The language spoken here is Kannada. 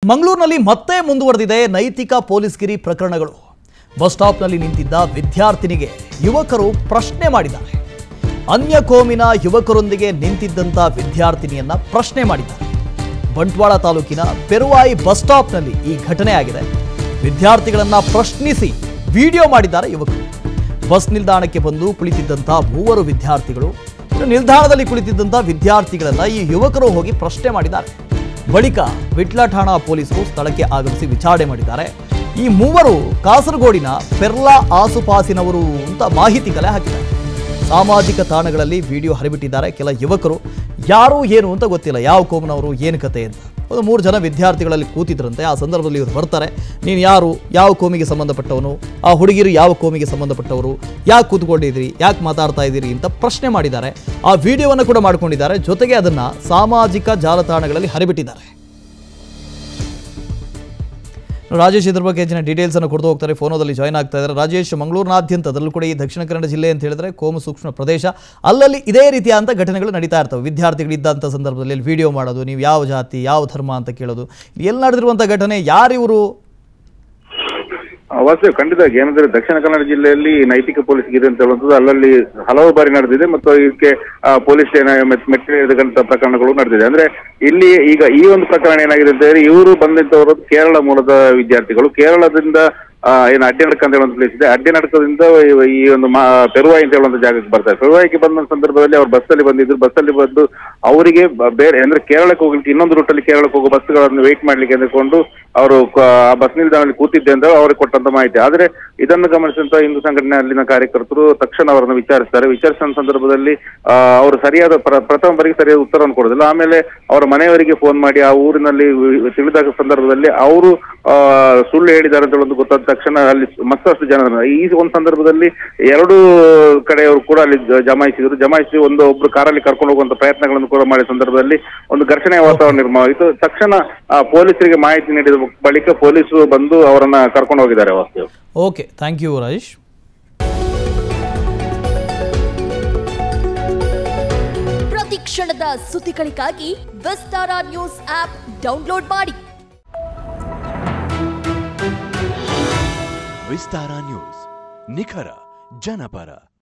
ಮಂಗಳೂರಿನಲ್ಲಿ ಮತ್ತೆ ಮುಂದುವರೆದಿದೆ ನೈತಿಕ ಪೊಲೀಸ್ಗಿರಿ ಪ್ರಕರಣಗಳು ಬಸ್ ಸ್ಟಾಪ್ನಲ್ಲಿ ನಿಂತಿದ್ದ ವಿದ್ಯಾರ್ಥಿನಿಗೆ ಯುವಕರು ಪ್ರಶ್ನೆ ಮಾಡಿದ್ದಾರೆ ಅನ್ಯ ಕೋಮಿನ ಯುವಕರೊಂದಿಗೆ ನಿಂತಿದ್ದಂಥ ವಿದ್ಯಾರ್ಥಿನಿಯನ್ನ ಪ್ರಶ್ನೆ ಮಾಡಿದ್ದಾರೆ ಬಂಟ್ವಾಳ ತಾಲೂಕಿನ ಪೆರುವಾಯಿ ಬಸ್ ಸ್ಟಾಪ್ನಲ್ಲಿ ಈ ಘಟನೆ ಆಗಿದೆ ವಿದ್ಯಾರ್ಥಿಗಳನ್ನ ಪ್ರಶ್ನಿಸಿ ವಿಡಿಯೋ ಮಾಡಿದ್ದಾರೆ ಯುವಕರು ಬಸ್ ನಿಲ್ದಾಣಕ್ಕೆ ಬಂದು ಕುಳಿತಿದ್ದಂಥ ಮೂವರು ವಿದ್ಯಾರ್ಥಿಗಳು ಇನ್ನು ನಿಲ್ದಾಣದಲ್ಲಿ ಕುಳಿತಿದ್ದಂಥ ವಿದ್ಯಾರ್ಥಿಗಳನ್ನ ಈ ಯುವಕರು ಹೋಗಿ ಪ್ರಶ್ನೆ ಮಾಡಿದ್ದಾರೆ ಬಳಿಕ ವಿಟ್ಲ ಠಾಣಾ ಪೊಲೀಸರು ಸ್ಥಳಕ್ಕೆ ಆಗಮಿಸಿ ವಿಚಾರಣೆ ಮಾಡಿದ್ದಾರೆ ಈ ಮೂವರು ಕಾಸರಗೋಡಿನ ಪೆರ್ಲಾ ಆಸುಪಾಸಿನವರು ಅಂತ ಮಾಹಿತಿ ಕಲೆ ಹಾಕಿದ್ದಾರೆ ಸಾಮಾಜಿಕ ತಾಣಗಳಲ್ಲಿ ವಿಡಿಯೋ ಹರಿಬಿಟ್ಟಿದ್ದಾರೆ ಕೆಲ ಯುವಕರು ಯಾರು ಏನು ಅಂತ ಗೊತ್ತಿಲ್ಲ ಯಾವ ಕೋಮನವರು ಏನು ಕತೆ ಅಂತ ಒಂದು ಮೂರು ಜನ ವಿದ್ಯಾರ್ಥಿಗಳಲ್ಲಿ ಕೂತಿದ್ರಂತೆ ಆ ಸಂದರ್ಭದಲ್ಲಿ ಇವರು ಬರ್ತಾರೆ ನೀನು ಯಾರು ಯಾವ ಕೋಮಿಗೆ ಸಂಬಂಧಪಟ್ಟವನು ಆ ಹುಡುಗಿರು ಯಾವ ಕೋಮಿಗೆ ಸಂಬಂಧಪಟ್ಟವರು ಯಾಕೆ ಕೂತ್ಕೊಂಡಿದ್ದೀರಿ ಯಾಕೆ ಮಾತಾಡ್ತಾ ಇದ್ದೀರಿ ಅಂತ ಪ್ರಶ್ನೆ ಮಾಡಿದ್ದಾರೆ ಆ ವಿಡಿಯೋವನ್ನು ಕೂಡ ಮಾಡ್ಕೊಂಡಿದ್ದಾರೆ ಜೊತೆಗೆ ಅದನ್ನು ಸಾಮಾಜಿಕ ಜಾಲತಾಣಗಳಲ್ಲಿ ಹರಿಬಿಟ್ಟಿದ್ದಾರೆ ರಾಜೇಶ್ ಇದ್ರ ಬಗ್ಗೆ ಹೆಚ್ಚಿನ ಡೀಟೇಲ್ಸ್ ಅನ್ನು ಕೊಡ್ತಾ ಹೋಗ್ತಾರೆ ಫೋನೋದಲ್ಲಿ ಜಾಯ್ನ್ ಆಗ್ತಾ ಇದ್ದಾರೆ ರಾಜೇಶ್ ಮಂಗಳೂರಿನಾದ್ಯಂತ ಅದರಲ್ಲೂ ಕೂಡ ಈ ದಕ್ಷಿಣ ಕನ್ನಡ ಜಿಲ್ಲೆ ಅಂತ ಹೇಳಿದ್ರೆ ಕೋಮು ಸೂಕ್ಷ್ಮ ಪ್ರದೇಶ ಅಲ್ಲಲ್ಲಿ ಇದೇ ರೀತಿಯಾದಂಥ ಘಟನೆಗಳು ನಡೀತಾ ಇರ್ತವೆ ವಿದ್ಯಾರ್ಥಿಗಳಿದ್ದಂಥ ಸಂದರ್ಭದಲ್ಲಿ ಇಲ್ಲಿ ವಿಡಿಯೋ ಮಾಡೋದು ನೀವು ಯಾವ ಜಾತಿ ಯಾವ ಧರ್ಮ ಅಂತ ಕೇಳೋದು ಎಲ್ಲಿ ನಡೆದಿರುವಂಥ ಘಟನೆ ಯಾರಿವರು ವಾಸ್ತವ ಖಂಡಿತವಾಗಿ ಏನಂದ್ರೆ ದಕ್ಷಿಣ ಕನ್ನಡ ಜಿಲ್ಲೆಯಲ್ಲಿ ನೈತಿಕ ಪೊಲೀಸ್ ಗಿದೆ ಅಂತ ಹೇಳುವಂಥದ್ದು ಅಲ್ಲಲ್ಲಿ ಹಲವು ಬಾರಿ ನಡೆದಿದೆ ಮತ್ತು ಇದಕ್ಕೆ ಆ, ಪೊಲೀಸ್ ಠಾಣೆ ಮೆಟ್- ಮೆಟ್ಟಿಲಿರ್ತಕ್ಕಂಥ ಪ್ರಕರಣಗಳು ನಡೆದಿದೆ ಅಂದ್ರೆ ಇಲ್ಲಿ ಈಗ ಈ ಒಂದು ಪ್ರಕರಣ ಏನಾಗಿದೆ ಅಂತ ಹೇಳಿ ಇವರು ಬಂದಂತವರು ಕೇರಳ ಮೂಲದ ವಿದ್ಯಾರ್ಥಿಗಳು ಕೇರಳದಿಂದ ಆ, ಏನು ಅಡ್ಡನಡ್ಕ ಅಂತ ಹೇಳುವಂತ ಪ್ಲೇಸ್ ಇದೆ ಅಡ್ಡನಡ್ಕದಿಂದ ಈ- ಈ ಒಂದು ಮಾ ಪೆರುವಾಯಿ ಅಂತ ಹೇಳುವಂತ ಜಾಗಕ್ಕೆ ಬರ್ತಾರೆ ಪೆರುವಾಯಿಗೆ ಬಂದ ಸಂದರ್ಭದಲ್ಲಿ ಅವ್ರು ಬಸ್ಸಲ್ಲಿ ಬಂದಿದ್ರು ಬಸ್ಸಲ್ಲಿ ಬಂದು ಅವರಿಗೆ ಬ- ಬೇರೆ ಅಂದ್ರೆ ಕೇರಳಕ್ಕೆ ಹೋಗ್ಲಿಕ್ಕೆ ಇನ್ನೊಂದು ರೂಟಲ್ಲಿ ಕೇರಳಕ್ಕೆ ಹೋಗೋ ಬಸ್ಗಳನ್ನು ವೇಟ್ ಮಾಡ್ಲಿಕ್ಕೆ ಅಂದುಕೊಂಡು ಅವರು ಆ ಬಸ್ ನಿಲ್ದಾಣದಲ್ಲಿ ಕೂತಿದ್ದೆ ಅಂತ ಅವ್ರಿಗೆ ಕೊಟ್ಟಂತ ಮಾಹಿತಿ ಆದ್ರೆ ಇದನ್ನು ಗಮನಿಸಿದಂತ ಹಿಂದೂ ಸಂಘಟನೆ ಅಲ್ಲಿನ ಕಾರ್ಯಕರ್ತರು ತಕ್ಷಣ ಅವರನ್ನು ವಿಚಾರಿಸ್ತಾರೆ ವಿಚಾರಿಸಿದ ಸಂದರ್ಭದಲ್ಲಿ ಆ, ಅವರು ಸರಿಯಾದ ಪ್ರ- ಪ್ರಥಮ ಬಾರಿಗೆ ಸರಿಯಾದ ಉತ್ತರವನ್ನು ಕೊಡೋದಿಲ್ಲ ಆಮೇಲೆ ಅವರ ಮನೆಯವರಿಗೆ ಫೋನ್ ಮಾಡಿ ಆ ಊರಿನಲ್ಲಿ ವಿ- ತಿಳಿದ ಸಂದರ್ಭದಲ್ಲಿ ಅವರು ಆ, ಸುಳ್ಳು ಹೇಳಿದ್ದಾರೆ ಅಂತ ಒಂದು ಗೊತ್ತಾದ ತಕ್ಷಣ ಅಲ್ಲಿ ಮತ್ತಷ್ಟು ಜನ ಈ ಒಂದು ಸಂದರ್ಭದಲ್ಲಿ ಎರಡು ಕಡೆಯವರು ಕೂಡ ಅಲ್ಲಿ ಜ- ಜಮಾಯಿಸಿದ್ರು ಜಮಾಯಿಸಿ ಒಂದು ಒಬ್ರು ಕಾರಲ್ಲಿ ಕರ್ಕೊಂಡು ಹೋಗುವಂತ ಪ್ರಯತ್ನಗಳನ್ನು ಕೂಡ ಮಾಡಿದ ಸಂದರ್ಭದಲ್ಲಿ ಒಂದು ಘರ್ಷಣೆಯ ವಾತಾವರಣ ನಿರ್ಮಾಣ ಆಯಿತು ತಕ್ಷಣ ಆ, ಪೊಲೀಸರಿಗೆ ಮಾಹಿತಿ ನೀಡಿದ ಬಳಿಕ ಪೊಲೀಸರು ಬಂದು ಅವರನ್ನ ಕರ್ಕೊಂಡು ಹೋಗಿದ್ದಾರೆ ವಾಸ್ತವ ಓಕೆ ಥ್ಯಾಂಕ್ ಯು ರಾಜೇಶ್ ಪ್ರತಿ ಕ್ಷಣದ ಸುದ್ದಿಗಳಿಗಾಗಿ ವಿಸ್ತಾರ ನ್ಯೂಸ್ ಆಪ್ ಡೌನ್ಲೋಡ್ ಮಾಡಿ ವಿಸ್ತಾರ ನ್ಯೂಸ್ ನಿಖರ ಜನಪರ